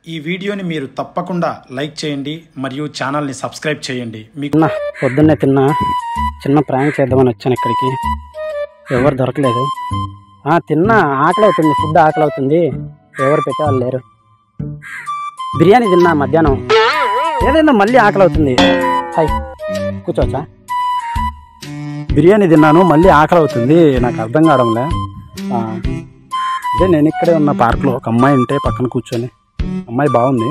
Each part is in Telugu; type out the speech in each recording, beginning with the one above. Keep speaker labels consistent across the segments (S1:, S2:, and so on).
S1: ఈ వీడియోని మీరు తప్పకుండా లైక్ చేయండి మరియు ఛానల్ని సబ్స్క్రైబ్ చేయండి మీకు
S2: అన్న పొద్దున్నే తిన్నా చిన్న ప్రాంక్ చేద్దామని వచ్చాను ఇక్కడికి ఎవరు దొరకలేదు ఆ, తిన్నా ఆకలి అవుతుంది ఫుడ్ ఆకలి అవుతుంది ఎవరు పెట్టేవాళ్ళు లేరు బిర్యానీ తిన్నా మధ్యాహ్నం ఏదైనా మళ్ళీ ఆకలి అవుతుంది హాయ్ కూర్చోవచ్చా బిర్యానీ తిన్నాను మళ్ళీ ఆకలి అవుతుంది నాకు అర్థం కావడంలే ఆ, అదే నేను ఇక్కడే ఉన్న పార్క్లో ఒక అమ్మాయి ఉంటే పక్కన కూర్చొని అమ్మాయి బాగుంది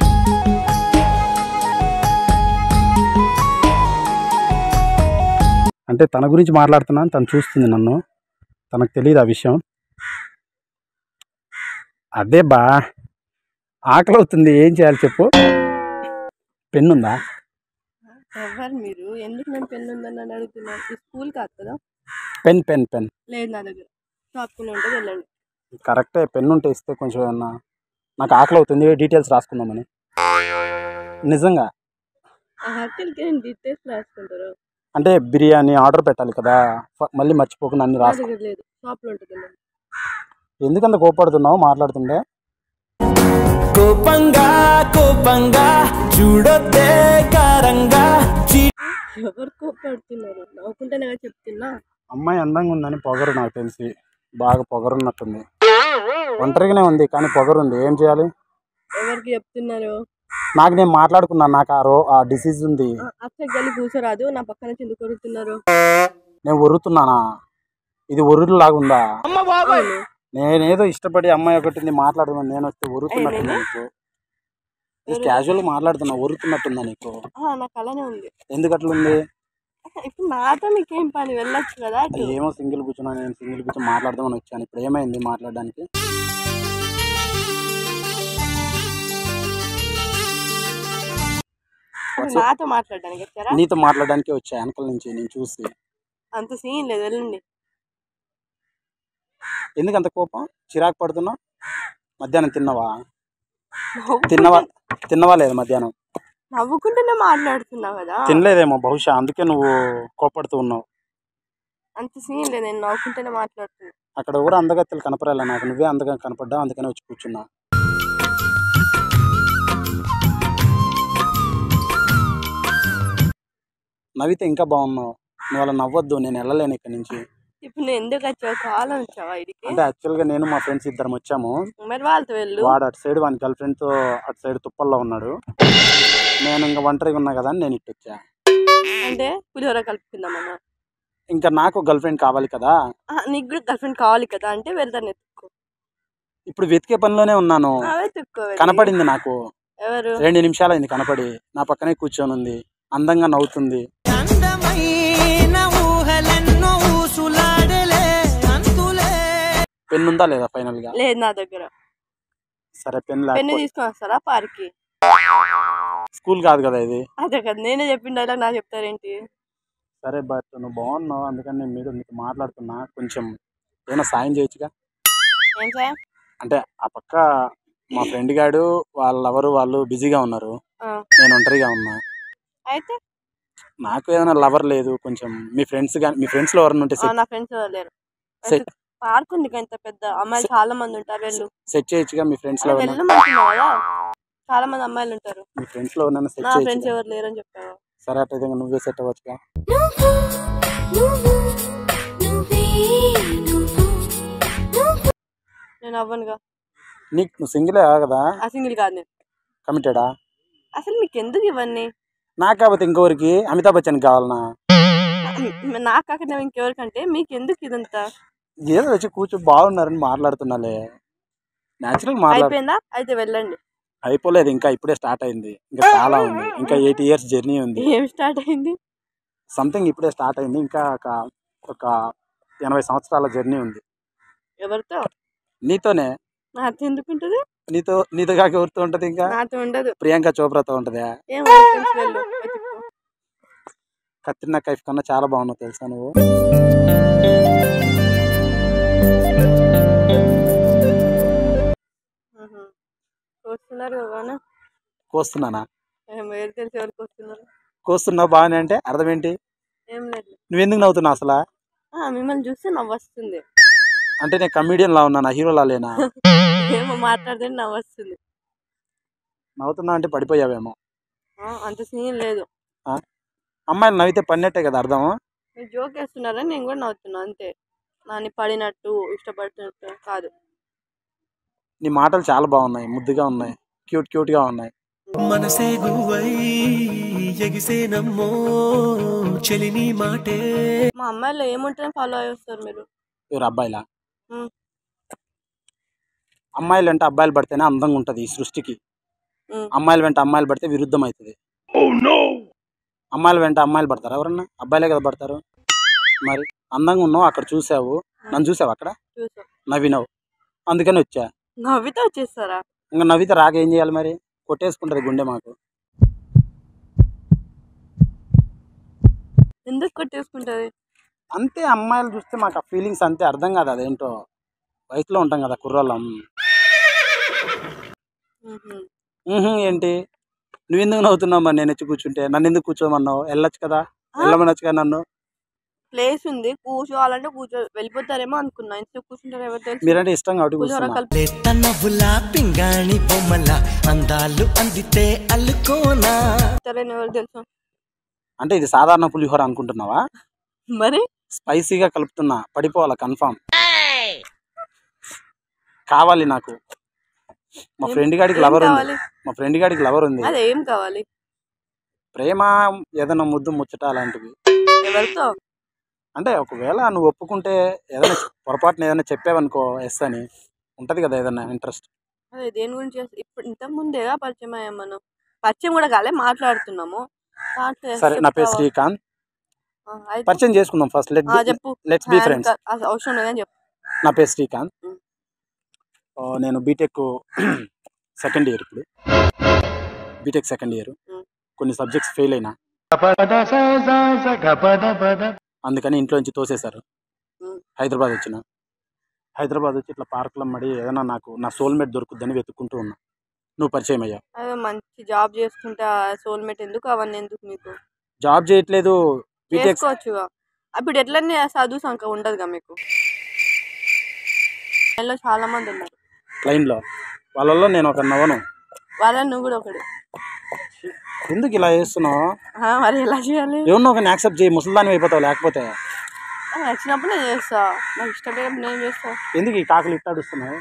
S2: అంటే తన గురించి మాట్లాడుతున్నాను తను చూస్తుంది నన్ను తనకు తెలియదు ఆ విషయం అదే బా ఆకలి అవుతుంది ఏం చేయాలి చెప్పు పెన్ను ఉందా
S3: ఎవరు మీరు ఎందుకు నేను పెన్ ఉందని నన్ను అడుగుతున్నారు ఇది స్కూల్ కాదు కదా
S2: పెన్ పెన్ పెన్
S3: లేదు నా దగ్గర షాప్లో ఉంటుంది వెళ్ళండి
S2: కరెక్టే పెన్ ఉంటే ఇస్తే కొంచెం ఏమన్నా నాకు ఆకలి అవుతుంది డీటెయిల్స్ రాసుకుందామని నిజంగా
S3: హర్టిల్కి నేను డీటెయిల్స్ రాసుకుంటారు
S2: అంటే బిర్యానీ ఆర్డర్ పెట్టాలి కదా ఫ- మళ్ళీ మర్చిపోకుండా అన్ని
S3: నా
S2: రాసు
S3: దగ్గర లేదు షాప్లో ఉంటుంది వెళ్ళండి
S2: ఎందుకంత కోపడుతున్నావు మాట్లాడుతుండే
S4: కోపంగా కోపంగా చూడొద్దే కారంగా చీ
S3: ఎవరు కోపడుతున్నారు నవ్వుకుంటేనే కదా చెప్తున్నా
S2: అమ్మాయి అందంగా ఉందని పొగరు నాకు తెలిసి బాగా పొగరున్నట్టుంది ఒంటరిగానే ఉంది కానీ పొగరుంది ఏం చేయాలి
S3: ఎవరికి చెప్తున్నారు
S2: నాకు నేను మాట్లాడుకున్నాను నాకు ఆ రో ఆ డిసీజ్ ఉంది
S3: అక్కడ గల్లి కూర్చోరాదు నా పక్కన నుంచి ఎందుకు కొడుతున్నారు
S2: నేను ఒరుతున్నానా ఇది ఒరుడు లాగా ఉందా
S3: అవును.
S2: నేనేదో ఇష్టపడి అమ్మాయి ఒకటి ఉంది మాట్లాడుతున్నాను నేను వస్తే ఒరుతున్నట్టుందా నీకు క్యాజువల్ మాట్లాడుతున్నా ఒరుతున్నట్టుందా నీకు
S3: ఆ, నాకు అలానే ఉంది
S2: ఎందుకు అట్లుంది
S3: ఇప్పుడు నాతో మీకేం పని వెళ్ళొచ్చు కదా అటు
S2: ఏమో సింగిల్ కూర్చున్నా నేను సింగిల్ కూర్చొని మాట్లాడదామని వచ్చాను ఇప్పుడు ఏమైంది మాట్లాడడానికి
S3: అసలు నాతో మాట్లాడడానికి వచ్చారా
S2: నీతో మాట్లాడడానికి వచ్చా వెనకల నుంచి నేను చూసి
S3: అంత సీన్ లేదు వెళ్ళండి
S2: ఎందుకు అంత కోపం చిరాకు పడుతున్నావు మధ్యాహ్నం తిన్నావా తిన్నవా తిన్నవా లేదా మధ్యాహ్నం
S3: నవ్వుకుంటూనే మాట్లాడుతున్నావు కదా
S2: తినలేదేమో బహుశా అందుకే నువ్వు కోపడుతూ ఉన్నావు
S3: అంత సీన్ లేదు నేను నవ్వుకుంటూనే మాట్లాడుతున్నా
S2: అక్కడ ఎవరు అందగత్తెలు కనపరాలే నాకు నువ్వే అందగా కనపడ్డావు అందుకనే వచ్చి కూర్చున్నా నవ్వితే ఇంకా బాగున్నావు నువ్వు అలా నవ్వొద్దు నేను వెళ్ళలేను ఇక్కడి నుంచి
S3: ఇప్పుడు నేను ఎందుకు వచ్చావు కాలం వచ్చావా ఇడికి
S2: అంటే యాక్చువల్గా నేను మా ఫ్రెండ్స్ ఇద్దరం వచ్చాము
S3: మరి వాళ్ళతో వెళ్ళు
S2: వాడు అటు సైడ్ వాని గర్ల్ ఫ్రెండ్తో అటు సైడ్ తుప్పల్లో ఉన్నాడు నేను ఇంకా ఒంటరిగా ఉన్నా కదా అని నేను ఇటు వచ్చా
S3: అంటే పులిహోర కలుపుకుందామన్నా
S2: ఇంకా నాకు గర్ల్ ఫ్రెండ్ కావాలి కదా
S3: ఆ, నీకు కూడా గర్ల్ ఫ్రెండ్ కావాలి కదా అంటే వెళ్తాను ఎత్తుకో
S2: ఇప్పుడు వెతికే పనిలోనే ఉన్నాను
S3: ఆ, వెతుక్కో వెళ్ళి.
S2: కనపడింది నాకు
S3: ఎవరు
S2: రెండు నిమిషాలు అయింది కనపడి నా పక్కనే కూర్చొని ఉంది అందంగా నవ్వుతుంది
S4: అందమైన ఊహలెన్నో ఊసులాడలే అంతులే
S2: పెన్ ఉందా లేదా ఫైనల్ గా
S3: లేదు నా దగ్గర
S2: సరే పెన్
S3: పెన్ను
S2: లేకపోతే
S3: తీసుకొని వస్తారా పార్కి
S2: స్కూల్ కాదు కదా ఇది
S3: అదే కదా నేనే చెప్పిన డైలాగ్ నాకు చెప్తారేంటి
S2: సరే బట్ నువ్వు బాగున్నావు అందుకని నేను మీద నీకు మాట్లాడుతున్నా కొంచెం ఏమైనా సాయం చేయొచ్చుగా
S3: ఏం సాయం
S2: అంటే ఆ పక్క మా ఫ్రెండ్ గాడు వాళ్ళ లవరు వాళ్ళు బిజీగా ఉన్నారు
S3: ఆ,
S2: నేను ఒంటరిగా ఉన్నా
S3: అయితే
S2: నాకు ఏదైనా లవర్ లేదు కొంచెం మీ ఫ్రెండ్స్ కానీ మీ ఫ్రెండ్స్ లో ఎవరైనా ఉంటే
S3: ఆ,
S2: సెట్
S3: నా ఫ్రెండ్స్ లేరు
S2: సెట్
S3: పార్క్ ఉంది కదా ఇంత పెద్ద అమ్మాయిలు చాలా మంది ఉంటారు వెళ్ళు
S2: సెట్ చేయొచ్చుగా మీ ఫ్రెండ్స్ లో
S3: అలా
S2: ఎవరైనా
S3: వెళ్ళమంటున్నావు కదా చాలా మంది అమ్మాయిలు ఉంటారు
S2: మీ ఫ్రెండ్స్ లో ఎవరైనా సెట్
S3: నా ఫ్రెండ్స్
S2: చేయొచ్చు
S3: ఎవరు లేరని చెప్పావు
S2: సరే అట్లయితే ఇంకా నువ్వే సెట్ అవ్వచ్చుగా
S5: నువ్వు నువ్వు నువ్వే నువ్వు నువ్వు
S3: నేను అవ్వనుగా
S2: నీకు నువ్వు సింగిలే కదా
S3: ఆ సింగిల్ కాదు నేను
S2: కమిటెడా
S3: అసలు మీకు ఎందుకు ఇవన్నీ
S2: నాకు కాకపోతే ఇంకొకరికి అమితాబ్ బచ్చన్ కావాలనా
S3: నాకు కాకుండా ఇంకెవరికంటే మీకు ఎందుకు ఇదంతా
S2: ఏదో వచ్చి కూర్చో బాగున్నారని మాట్లాడుతున్నాలే న్యాచురల్ మాట్లాడు
S3: అయిపోయిందా అయితే వెళ్ళండి
S2: అయిపోలేదు ఇంకా ఇప్పుడే స్టార్ట్ అయింది ఇంకా చాలా ఉంది ఇంకా ఎయిట్ ఇయర్స్ జర్నీ ఉంది
S3: ఏం స్టార్ట్ అయింది
S2: సంథింగ్ ఇప్పుడే స్టార్ట్ అయింది ఇంకా ఒక ఒక ఎనభై సంవత్సరాల జర్నీ ఉంది
S3: ఎవరితో
S2: నీతోనే
S3: నాతో ఎందుకుంటది
S2: నీతో నీతో కాక ఎవరితో ఉంటది ఇంకా
S3: నాతో ఉండదు
S2: ప్రియాంక చోప్రాతో ఉంటదా
S3: ఏం తెలుసు వెళ్ళు వెతుక్కో.
S2: కత్రినా కైఫ్ కన్నా చాలా బాగున్నావు తెలుసా నువ్వు
S3: ఆహా. వస్తున్నారు కదా
S2: కోస్తున్నానా
S3: ఏం ఎవరు తెలిసి ఎవరికి వస్తున్నారు
S2: కోస్తున్నావు బాగానే అంటే అర్థం ఏంటి
S3: ఏం లేదు
S2: నువ్వు ఎందుకు నవ్వుతున్నావు అసలు
S3: ఆ, మిమ్మల్ని చూస్తే నవ్వు వస్తుంది
S2: అంటే నేను కమీడియన్ లా ఉన్నానా హీరోలా లేనా
S3: ఏమో మాట్లాడితే నవ్వు వస్తుంది
S1: నవ్వుతున్నా అంటే పడిపోయావేమో
S3: ఆ, అంత సీన్ లేదు
S1: అమ్మాయిలు నవ్వితే పడినట్టే కదా అర్థం
S3: మీరు జోక్ వేస్తున్నారని నేను కూడా నవ్వుతున్నా అంతే నాని పడినట్టు ఇష్టపడుతున్నట్టు కాదు
S1: నీ మాటలు చాలా బాగున్నాయి ముద్దుగా ఉన్నాయి క్యూట్ క్యూట్గా ఉన్నాయి
S4: మనసే గువై ఎగిసే నమ్మో చెలిని మాటే
S3: మా అమ్మాయిలో ఏముంటుందని ఫాలో అయ్యి వస్తారు మీరు
S1: ఎవరు అబ్బాయిలా
S3: ఉమ్.
S1: అమ్మాయిలు అంటే అబ్బాయిలు పడితేనే అందంగా ఉంటుంది ఈ సృష్టికి
S3: ఉమ్.
S1: అమ్మాయిలు వెంట అమ్మాయిలు పడితే విరుద్ధం అవుతుంది అమ్మాయిలు వెంట అమ్మాయిలు పడతారు ఎవరన్నా అబ్బాయిలే కదా పడతారు మరి అందంగా ఉన్నావు అక్కడ చూసావు నన్ను చూసావు అక్కడ
S3: చూసా
S1: నవ్వినావు అందుకని వచ్చా
S3: నవ్వితే వచ్చేస్తారా
S1: ఇంకా నవ్వితే రాక ఏం చేయాలి మరి కొట్టేసుకుంటది గుండె మాకు
S3: ఎందుకు కొట్టేసుకుంటది
S1: అంతే అమ్మాయిలు చూస్తే మాకు ఆ ఫీలింగ్స్ అంతే అర్థం కాదు అదేంటో వయసులో ఉంటాం కదా కుర్రోళ్ళం
S3: ఉహు.
S1: ఊహు ఏంటి నువ్వు ఎందుకు నవ్వుతున్నావు మరి నేను వచ్చి కూర్చుంటే నన్ను ఎందుకు కూర్చోమన్నావు వెళ్ళొచ్చు కదా వెళ్ళమనొచ్చు కదా నన్ను
S3: ప్లేస్ ఉంది కూర్చోవాలంటే కూర్చో వెళ్ళిపోతారేమో అనుకున్నా ఇంట్లో కూర్చుంటారు ఎవరు తెలుసు
S1: మీరంటే ఇష్టం కాబట్టి
S3: పులిహోర
S1: కూర్చున్నా
S3: కలిపి
S4: లేత నవ్వులా పింగాణి బొమ్మల అందాలు అందితే అల్లుకోనా
S3: ఇస్తారని ఎవరు తెలుసు
S1: అంటే ఇది సాధారణ పులిహోర అనుకుంటున్నావా
S3: మరి
S1: స్పైసీగా కలుపుతున్నా పడిపోవాలా కన్ఫామ్ కావాలి నాకు మా
S3: ఏం-
S1: ఫ్రెండ్ గాడికి
S3: ఏం
S1: లవర్ ఉంది
S3: కావాలి
S1: మా ఫ్రెండ్ గాడికి లవర్ ఉంది
S3: అదే ఏం కావాలి
S1: ప్రేమ ఏదైనా ముద్దు ముచ్చట అలాంటివి
S3: ఎవరితో
S1: అంటే ఒకవేళ నువ్వు ఒప్పుకుంటే ఏదైనా పొరపాటున ఏదైనా చెప్పావనుకో ఎస్ అని ఉంటది కదా ఏదైనా ఇంట్రెస్ట్
S3: అదే దేని గురించి చేస్త- ఇప్పుడు ఇంత ముందేగా పరిచయం అయ్యాం మనం పరిచయం కూడా కాలే మాట్లాడుతున్నాము దాంట్లో
S1: సరే నా పేరు
S3: చెప్తావా?
S1: శ్రీకాంత్
S3: ఆ, అయితే
S1: పరిచయం చేసుకుందాం ఫస్ట్ లెట్
S3: ఆ, చెప్పు
S1: లెట్స్ బీ
S3: హ్యాండ్
S1: ఫ్రెండ్స్
S3: క- అసలు అవసరం లేదని చెప్పు
S1: నా పేరు శ్రీకాంత్
S3: మ్.
S1: ఆ, నేను బీటెక్ సెకండ్ ఇయర్ ఇప్పుడు బీటెక్ సెకండ్ ఇయర్
S3: మ్.
S1: కొన్ని సబ్జెక్ట్స్ ఫెయిల్ అయినా అందుకని ఇంట్లో నుంచి తోసేశారు
S3: మ్.
S1: హైదరాబాద్ వచ్చిన హైదరాబాద్ వచ్చి ఇట్లా పార్కులో మడి ఏదైనా నాకు నా సోల్మేట్ దొరుకుద్దని వెతుక్కుంటూ ఉన్నా నువ్వు పరిచయం అయ్యావు
S3: అదే మంచి జాబ్ చేసుకుంటే సోల్మేట్ ఎందుకు అవన్నీ ఎందుకు మీకు
S1: జాబ్ చేయట్లేదు బీటెక్
S3: చేసుకోవచ్చుగా అప్పుడు ఎట్లనే చదువు సంఖ ఉండదుగా మీకు లైన్లో చాలా మంది ఉన్నారు
S1: లైన్లో వాళ్ళలో నేను ఒక నవ్వను
S3: వాళ్ళని నువ్వు కూడా ఒకడు
S1: ఎందుకు ఇలా చేస్తున్నావు
S3: ఆ, మరి ఎలా చేయాలి
S1: ఎవరినో ఒకరిని యాక్సెప్ట్ చేయి ముసల్దాని అయిపోతావు లేకపోతే
S3: నాకు నచ్చినప్పుడు నేను చేస్తా నాకు ఇష్టమైనప్పుడు నేను చేస్తా
S1: ఎందుకు ఈ కాకులు ఇట్టాడుస్తున్నాయి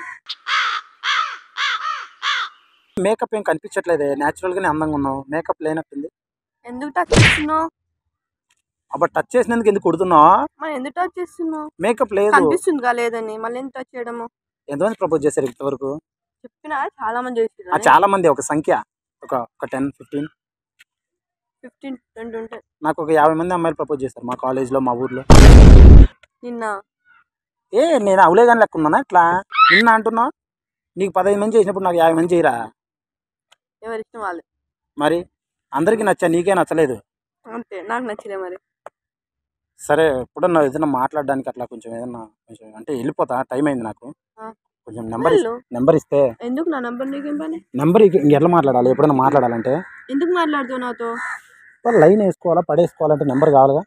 S1: మేకప్ ఏం కనిపించట్లేదే న్యాచురల్ గానే అందంగా ఉన్నావు మేకప్ లేనట్టుంది
S3: ఎందుకు టచ్ చేస్తున్నావు
S1: అబ్బా టచ్ చేసినందుకు ఎందుకు కుడుతున్నావు
S3: మరి ఎందుకు టచ్ చేస్తున్నావు
S1: మేకప్ లేదు
S3: కనిపిస్తుందిగా లేదని మళ్ళీ ఎందుకు టచ్ చేయడము
S1: ఎంతమంది ప్రపోజ్ చేశారు ఇంతవరకు
S3: చెప్పినా చాలా మంది
S1: ఆ,
S3: చేసిర్రు
S1: చాలా మంది ఒక సంఖ్య ఒక ఒక టెన్ ఫిఫ్టీన్
S3: ఫిఫ్టీన్ ట్వంటీ ఉంటాయి
S1: నాకు ఒక యాభై మంది అమ్మాయిలు ప్రపోజ్ చేశారు మా కాలేజ్లో మా ఊర్లో
S3: నిన్న
S1: ఏ నేను అవులే కానీ లెక్క ఉన్నానా ఇట్లా నిన్న అంటున్నావు నీకు పదహైదు మంది చేసినప్పుడు నాకు యాభై మంది చేయరా
S3: ఎవరి ఇష్టం వాళ్ళు
S1: మరి అందరికీ నచ్చా నీకే నచ్చలేదు
S3: అంతే నాకు నచ్చిలే మరి
S1: సరే ఎప్పుడన్నా ఏదైనా మాట్లాడడానికి అట్లా కొంచెం ఏదన్నా కొంచెం అంటే వెళ్ళిపోతా టైం అయింది నాకు
S3: ఆ.
S1: కొంచెం నెంబర్
S3: వెళ్ళు.
S1: నెంబర్ ఇస్తే
S3: ఎందుకు నా నంబర్ నీకేం పని
S1: నెంబర్ ఎట్లా మాట్లాడాలి ఎప్పుడైనా మాట్లాడాలంటే
S3: ఎందుకు మాట్లాడుతావు నాతో
S1: లైన్ వేసుకోవాలా పడేసుకోవాలంటే నెంబర్ కావాలిగా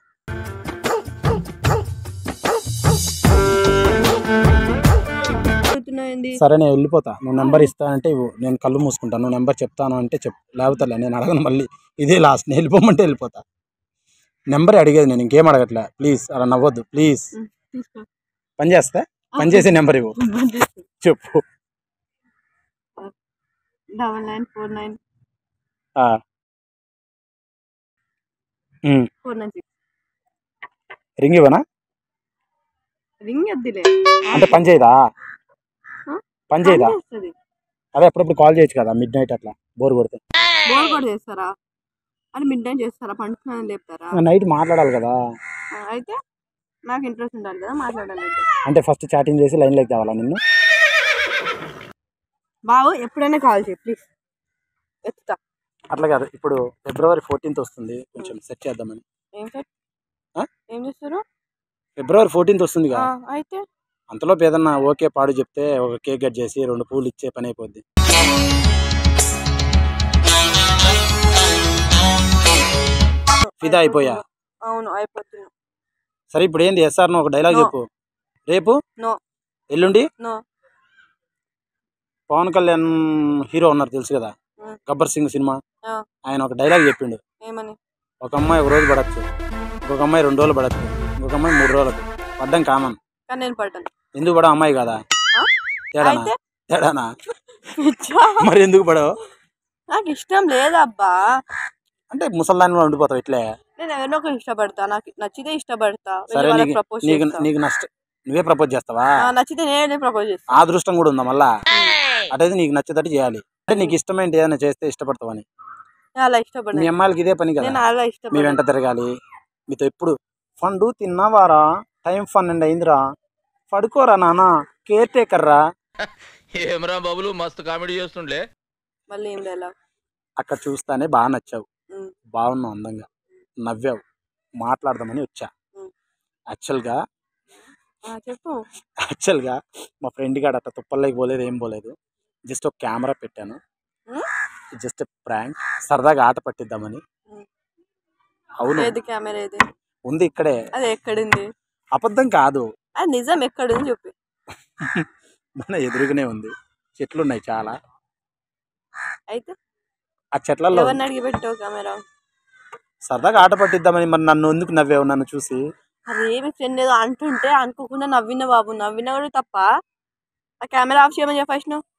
S3: అడుగుతున్నావు ఏంది
S1: సరే నేను వెళ్ళిపోతా నువ్వు నెంబర్ ఇస్తానంటే ఇవ్వు నేను కళ్ళు మూసుకుంటాను నువ్వు నెంబర్ చెప్తాను అంటే చెప్పు లేకపోతే లే, నేను అడగను మళ్ళీ ఇదే లాస్ట్ నేను వెళ్ళిపోమంటే వెళ్ళిపోతా నెంబర్ అడిగేది నేను ఇంకేం అడగట్లే ప్లీజ్ అలా నవ్వద్దు ప్లీజ్
S3: ఉం, తీసుకో
S1: పని చేస్తా పని చేసే నెంబర్ ఇవ్వు చెప్పు
S3: డబల్ నైన్ ఫోర్ నైన్
S1: ఆ. Um,
S3: four nine six
S1: ring ఇవ్వనా
S3: రింగ్ వద్దులే
S1: అంటే పని చేయదా
S3: ఆ?
S1: పని చేయదా
S3: చేస్తుంది
S1: అదే అప్పుడప్పుడు కాల్ చేయొచ్చు కదా మిడ్ నైట్ అట్లా బోర్ కొడితే
S3: బోర్ కూడా చేస్తారా అని మిడ్ నైట్ చేస్తారా పండుకున్నాను లేపుతారా
S1: నైట్ మాట్లాడాలి కదా
S3: ఆ, అయితే నాకు ఇంట్రెస్ట్ ఉండాలి కదా మాట్లాడాలంటే
S1: అంటే ఫస్ట్ చాటింగ్ చేసి లైన్లోకి తేవాలా నిన్ను
S3: బావు ఎప్పుడైనా కాల్ చేయి ప్లీజ్ ఎత్తుతా
S1: అట్లా కాదు ఇప్పుడు ఫిబ్రవరి ఫోర్టీన్త్ వస్తుంది కొంచెం సెట్ చేద్దామని
S3: ఏం సార్
S1: ఆ?
S3: ఏం చేస్తారు
S1: ఫిబ్రవరి ఫోర్టీన్త్ వస్తుంది
S3: ఆ,
S1: కదా
S3: అయితే
S1: అంతలోపు ఏదన్నా ఓకే పాడు చెప్తే ఒక కేక్ కట్ చేసి రెండు పూలు ఇచ్చే పని అయిపోద్ది ఫిదా అయిపోయా
S3: అవును అయిపోతున్నా
S1: సరే ఇప్పుడు ఏంది ఎస్ఆర్ ఒక డైలాగ్
S3: No.
S1: చెప్పు రేపు
S3: నో
S1: ఎల్లుండి
S3: నో
S1: పవన్ కళ్యాణ్ హీరో ఉన్నారు తెలుసు కదా
S3: ఉం.
S1: గబ్బర్ సింగ్ సినిమా
S3: ఆ.
S1: ఆయన ఒక డైలాగ్ చెప్పిండు
S3: ఏమని
S1: ఒక అమ్మాయి ఒక రోజు పడచ్చు ఇంకొక అమ్మాయి రెండు రోజులు పడచ్చు ఇంకొక అమ్మాయి మూడు రోజులకు పడ్డం కామన్
S3: కానీ నేను పడ్డాను
S1: ఎందుకు పడవ అమ్మాయి కదా
S3: ఆ?
S1: తేడానా
S3: అయితే
S1: తేడానా
S3: పిచ్చా
S1: మరి ఎందుకు పడవ
S3: నాకు ఇష్టం లేదబ్బా
S1: అంటే ముసల్దానిలో ఉండిపోతావు ఇట్లే
S3: నేను ఎవరినో ఒకరు ఇష్టపడతా నాకు నచ్చితే ఇష్టపడతా
S1: సరే
S3: వేరే వాళ్ళకి
S1: నీకు
S3: ప్రపోజ్
S1: నీకు
S3: చేస్తా
S1: నీకు నష్ట నువ్వే ప్రపోజ్ చేస్తావా
S3: ఆ, నచ్చితే నేనే ప్రపోజ్ చేస్తా
S1: ఆ దృష్టం కూడా ఉందా మళ్ళా అటైతే నీకు నచ్చేటట్టు చేయాలి అంటే నీకు ఇష్టమైంది ఏదైనా చేస్తే ఇష్టపడతావని
S3: నేను అలా
S1: మీ
S3: ఇష్టపడను
S1: అమ్మాయిలకి ఇదే పని కదా
S3: నేను అలా
S1: మీ
S3: ఇష్టపడను
S1: వెంట తిరగాలి మీతో ఎప్పుడు ఫండు తిన్నావారా టైం ఫన్ అండి అయిందిరా పడుకోరా నాన్న కేర్ టేకర్ రా
S6: ఏమరా బాబులు మస్తు కామెడీ చేస్తుండే
S3: మళ్ళీ ఏం లేదా
S1: అక్కడ చూస్తానే బాగా నచ్చావు
S3: ఉమ్.
S1: బాగున్నావు అందంగా నవ్వావు మాట్లాడదామని వచ్చా
S3: ఉమ్.
S1: యాక్చువల్గా
S3: ఆ, చెప్పు
S1: యాక్చువల్గా మా ఫ్రెండ్ గాడు అట్లా తుప్పల్లోకి పోలేదు ఏం పోలేదు జస్ట్ ఒక కెమెరా పెట్టాను
S3: ఉమ్?
S1: జస్ట్ ప్రాంక్ సరదాగా ఆట పట్టిద్దామని
S3: ఉమ్.
S1: అవును
S3: ఏది కెమెరా ఏది
S1: ఉంది ఇక్కడే
S3: అది ఎక్కడుంది
S1: అబద్ధం కాదు
S3: అది నిజం ఎక్కడుంది చెప్పి
S1: మన ఎదురుగానే ఉంది చెట్లు ఉన్నాయి చాలా
S3: అయితే
S1: ఆ చెట్లలో
S3: ఎవరిని అడిగి పెట్టావు కెమెరా
S1: సరదాగా ఆట పట్టిద్దామని మరి నన్ను ఎందుకు నవ్వావు నన్ను చూసి
S3: అదే మీ ఫ్రెండ్ ఏదో అంటుంటే అనుకోకుండా నవ్విన బాబు నవ్విన కూడా తప్ప ఆ కెమెరా ఆఫ్ చేయమని చెప్పేసి నువ్వు